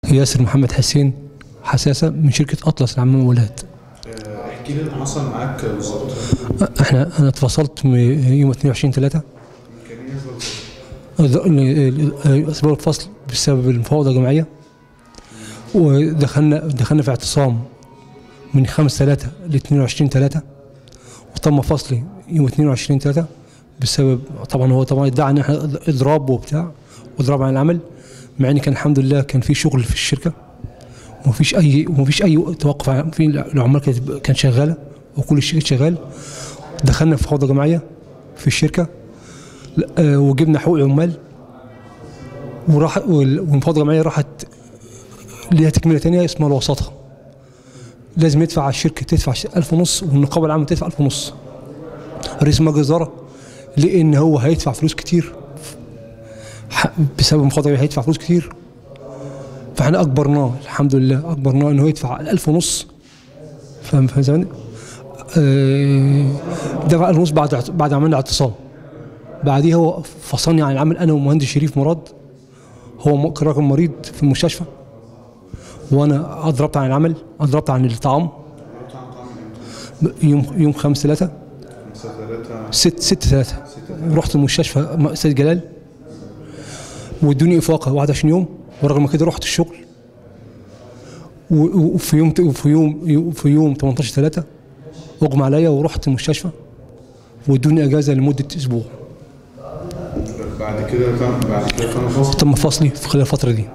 ياسر محمد حسين حساسه من شركه اطلس لعمام ولاد احكي لي اللي حصل معاك بالظبط احنا انا اتفصلت من يوم 22 3 اسباب الفصل بسبب المفاوضه الجماعيه ودخلنا دخلنا في اعتصام من 5 3 ل 22 3 وتم فصلي يوم 22 3 بسبب طبعا هو طبعا ادعى ان احنا اضراب وبتاع واضراب عن العمل مع ان كان الحمد لله كان في شغل في الشركه ومفيش اي ومفيش اي توقف عن- في العمال كانت كان شغاله وكل الشركه شغال دخلنا في فوضى جماعيه في الشركه ل- آه، وجبنا حقوق عمال وراح وال- والمفاوضه الجماعيه راحت ليها تكمله ثانيه اسمها الوساطه لازم يدفع على الشركه تدفع 1000 ونص والنقابه العامه تدفع 1000 ونص رئيس مجلس الاداره لان هو هيدفع فلوس كتير ح- بسبب المفاوضه الجماعية هيدفع فلوس كتير فاحنا اجبرناه الحمد لله اجبرناه انه يدفع 1000 ونص فاهم فاهم زمان؟ آه، دفع 1000 ونص بعد اعت- بعد عملنا اعتصام بعديها هو فصلني عن العمل انا ومهندس شريف مراد هو م- كان راجل مريض في المستشفى وانا اضربت عن العمل اضربت عن الطعام يوم يوم 5 3 6 6 3 رحت المستشفى م- سيد جلال وادوني افاقه 21 يوم ورغم كده رحت الشغل و- و- وفي يوم وفي يوم في يوم 18 3 اغمى عليا ورحت المستشفى وادوني اجازه لمده اسبوع بعد كده تم بعد كده تم فصل تم فصلي في خلال الفتره دي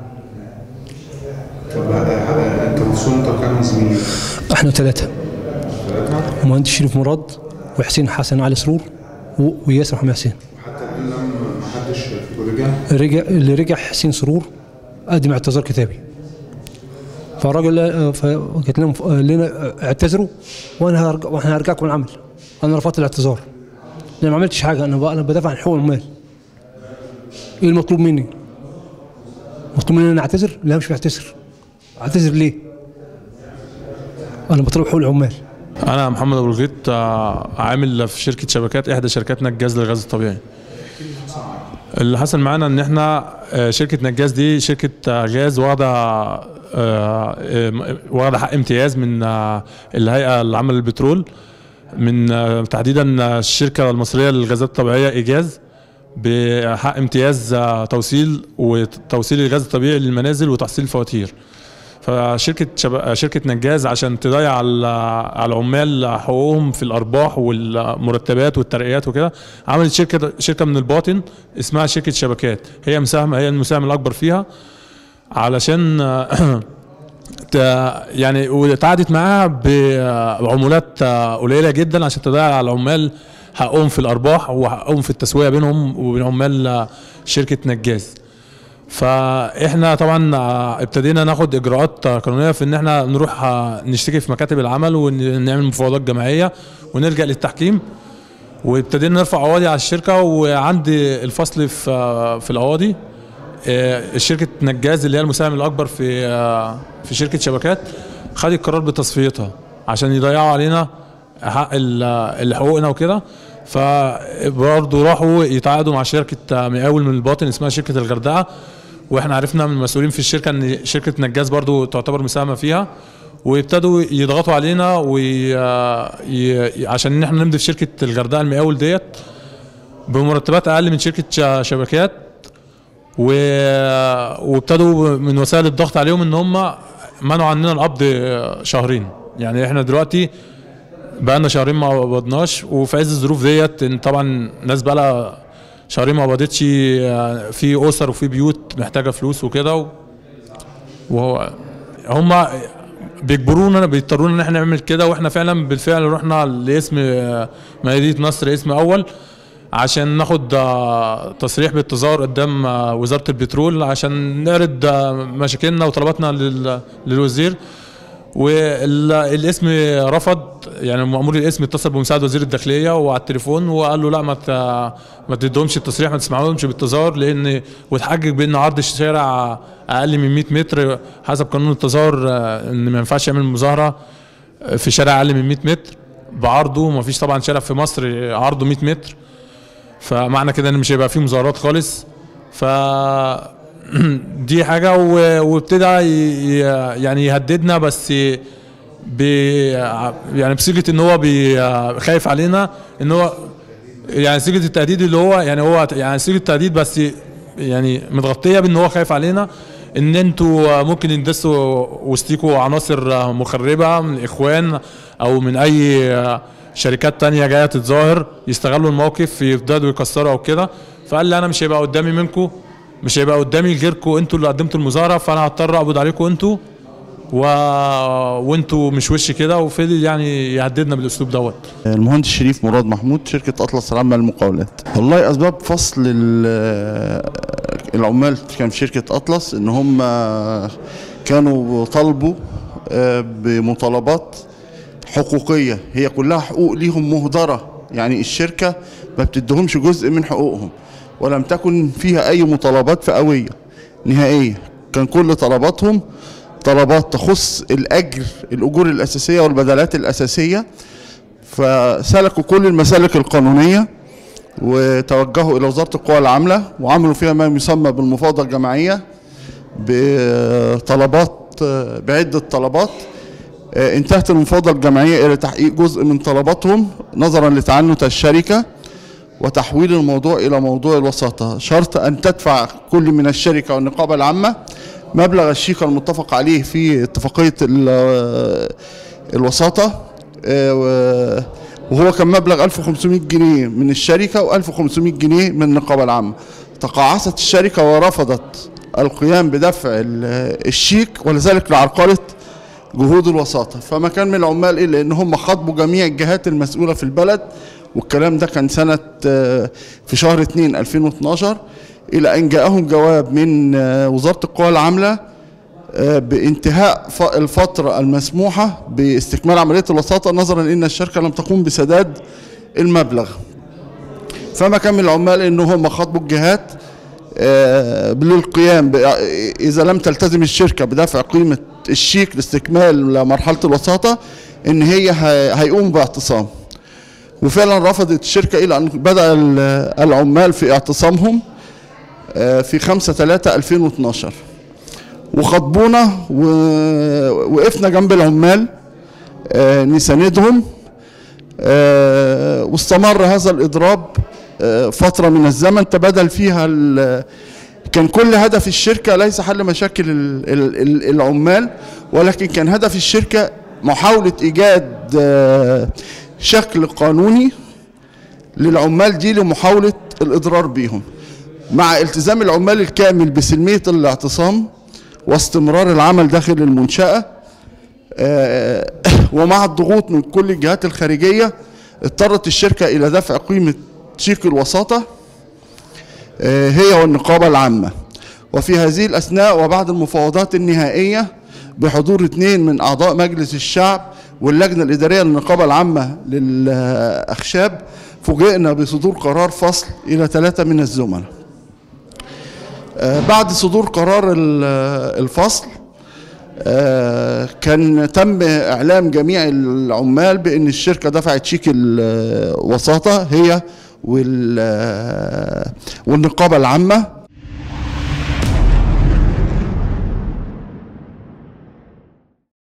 طب آه، انت مفصول انت وكام زميل؟ احنا ثلاثه ثلاثة مهندس شريف مراد وحسين حسن علي سرور و- وياسر محمد حسين وحتى الان لم محدش فيكم رجع رجع اللي رجع حسين سرور قدم اعتذار كتابي فالراجل آه، فقلت لهم آه، لنا آه، اعتذروا وانا هرجع وانا هرجعكم العمل انا رفضت الاعتذار لان ما عملتش حاجه انا ب- انا بدافع عن حقوق العمال ايه المطلوب مني؟ مطلوب مني ان انا اعتذر؟ لا مش بعتذر اعتذر ليه؟ انا بطلب حقوق العمال انا محمد ابو الغيط آه، عامل في شركه شبكات احدى شركات نجاز للغاز الطبيعي اللي حصل معانا ان احنا آه، شركه نجاز دي شركه آه، غاز واخده آه، آه، واخده حق امتياز من آه، الهيئه العامه للبترول من آه، تحديدا آه، الشركه المصريه للغازات الطبيعيه ايجاز بحق امتياز آه، توصيل وتوصيل الغاز الطبيعي للمنازل وتحصيل الفواتير فشركه شب... شركه نجاز عشان تضيع على على العمال حقوقهم في الارباح والمرتبات والترقيات وكده عملت شركه شركه من الباطن اسمها شركه شبكات هي مساهمه هي المساهم الاكبر فيها علشان ت... يعني وتعادت معاها بعمولات قليله جدا عشان تضيع على العمال حقهم في الارباح وحقهم في التسويه بينهم وبين عمال شركه نجاز فاحنا طبعا ابتدينا ناخد اجراءات قانونيه في ان احنا نروح نشتكي في مكاتب العمل ونعمل مفاوضات جماعيه ونلجا للتحكيم وابتدينا نرفع قواضي على الشركه وعندي الفصل في في القواضي اه، شركه نجاز اللي هي المساهم الاكبر في اه، في شركه شبكات خدت قرار بتصفيتها عشان يضيعوا علينا حق ال- اللي حقوقنا وكده فبرضه راحوا يتعاقدوا مع شركه مقاول من الباطن اسمها شركه الغردقه واحنا عرفنا من المسؤولين في الشركه ان شركه نجاز برضه تعتبر مساهمه فيها وابتدوا يضغطوا علينا وي... ي... عشان احنا نمضي في شركه الغردقه المقاول ديت بمرتبات اقل من شركه ش- شبكات و... وابتدوا من وسائل الضغط عليهم ان هم منعوا عننا القبض شهرين يعني احنا دلوقتي بقالنا شهرين ما قبضناش وفي عز الظروف ديت ان طبعا ناس بقالها شهرين ما قبضتش في اسر وفي بيوت محتاجه فلوس وكده و- وهو هم بيجبرونا بيضطرونا ان احنا نعمل كده واحنا فعلا بالفعل رحنا لاسم مدينه نصر اسم اول عشان ناخد آه، تصريح بالتظاهر قدام آه، وزاره البترول عشان نعرض آه، مشاكلنا وطلباتنا لل- للوزير والاسم رفض يعني مأمور الاسم اتصل بمساعد وزير الداخليه وعلى التليفون وقال له لا ما ت- ما تديهمش التصريح ما تسمعهمش بالتظاهر لان وتحجج بان عرض الشارع اقل من 100 متر حسب قانون التظاهر آه، ان ما ينفعش يعمل مظاهره في شارع اقل من 100 متر بعرضه ما فيش طبعا شارع في مصر عرضه 100 متر فمعنى كده ان مش هيبقى فيه مظاهرات خالص ف دي حاجه و- وابتدى ي- ي- يعني يهددنا بس ب يعني بصيغه ان هو بي خايف علينا ان هو يعني صيغه التهديد اللي هو يعني هو يعني صيغه التهديد بس يعني متغطيه بان هو خايف علينا ان انتوا ممكن يندسوا وسطيكوا عناصر مخربه من الاخوان او من اي شركات تانية جايه تتظاهر يستغلوا الموقف يفضلوا يكسروا او كده فقال لي انا مش هيبقى قدامي منكم مش هيبقى قدامي غيركم انتوا اللي قدمتوا المظاهره فانا هضطر اقبض عليكم انتوا و... وانتوا مش وش كده وفضل يعني يهددنا بالاسلوب دوت المهندس شريف مراد محمود شركة أطلس العامة للمقاولات والله أسباب فصل ال- العمال كان في شركة أطلس إن هم كانوا طالبوا آه، بمطالبات حقوقية هي كلها حقوق ليهم مهدرة يعني الشركة ما بتدهمش جزء من حقوقهم ولم تكن فيها أي مطالبات فئوية نهائية كان كل طلباتهم طلبات تخص الأجر الأجور الأساسية والبدلات الأساسية فسلكوا كل المسالك القانونية وتوجهوا إلى وزارة القوى العاملة وعملوا فيها ما يسمى بالمفاوضة الجماعية بطلبات بعدة طلبات انتهت المفاوضة الجماعية إلى تحقيق جزء من طلباتهم نظرا لتعنت الشركة وتحويل الموضوع إلى موضوع الوساطة شرط أن تدفع كل من الشركة والنقابة العامة مبلغ الشيك المتفق عليه في اتفاقية ال- الوساطة آه، و- وهو كان مبلغ 1500 جنيه من الشركة و1500 جنيه من النقابة العامة تقاعست الشركة ورفضت القيام بدفع ال- الشيك ولذلك لعرقلة جهود الوساطة فما كان من العمال إلا إن هم خاطبوا جميع الجهات المسؤولة في البلد والكلام ده كان سنة آه، في شهر 2 2012 إلى أن جاءهم جواب من آه، وزارة القوى العاملة آه، بانتهاء ف- الفترة المسموحة باستكمال عملية الوساطة نظرا إن الشركة لم تقوم بسداد المبلغ فما كان من العمال إن هم خاطبوا الجهات آه، للقيام ب- إذا لم تلتزم الشركة بدفع قيمة الشيك لاستكمال مرحلة الوساطة إن هي هي- هيقوموا باعتصام وفعلا رفضت الشركة إلى أن بدأ ال- العمال في اعتصامهم آه، في 5 3 2012 وخطبونا ووقفنا جنب العمال آه، نساندهم آه، واستمر هذا الإضراب آه، فترة من الزمن تبادل فيها ال- كان كل هدف الشركة ليس حل مشاكل ال- ال- ال- العمال ولكن كان هدف الشركة محاولة إيجاد آه، شكل قانوني للعمال دي لمحاولة الإضرار بيهم مع التزام العمال الكامل بسلمية الاعتصام واستمرار العمل داخل المنشأة آه، ومع الضغوط من كل الجهات الخارجية اضطرت الشركة إلى دفع قيمة شيك الوساطة آه، هي والنقابة العامة وفي هذه الأثناء وبعد المفاوضات النهائية بحضور اثنين من أعضاء مجلس الشعب واللجنة الإدارية للنقابة العامة للأخشاب فوجئنا بصدور قرار فصل إلى ثلاثة من الزملاء آه، بعد صدور قرار ال- الفصل آه، كان تم اعلام جميع العمال بان الشركه دفعت شيك الوساطه هي وال- والنقابه العامه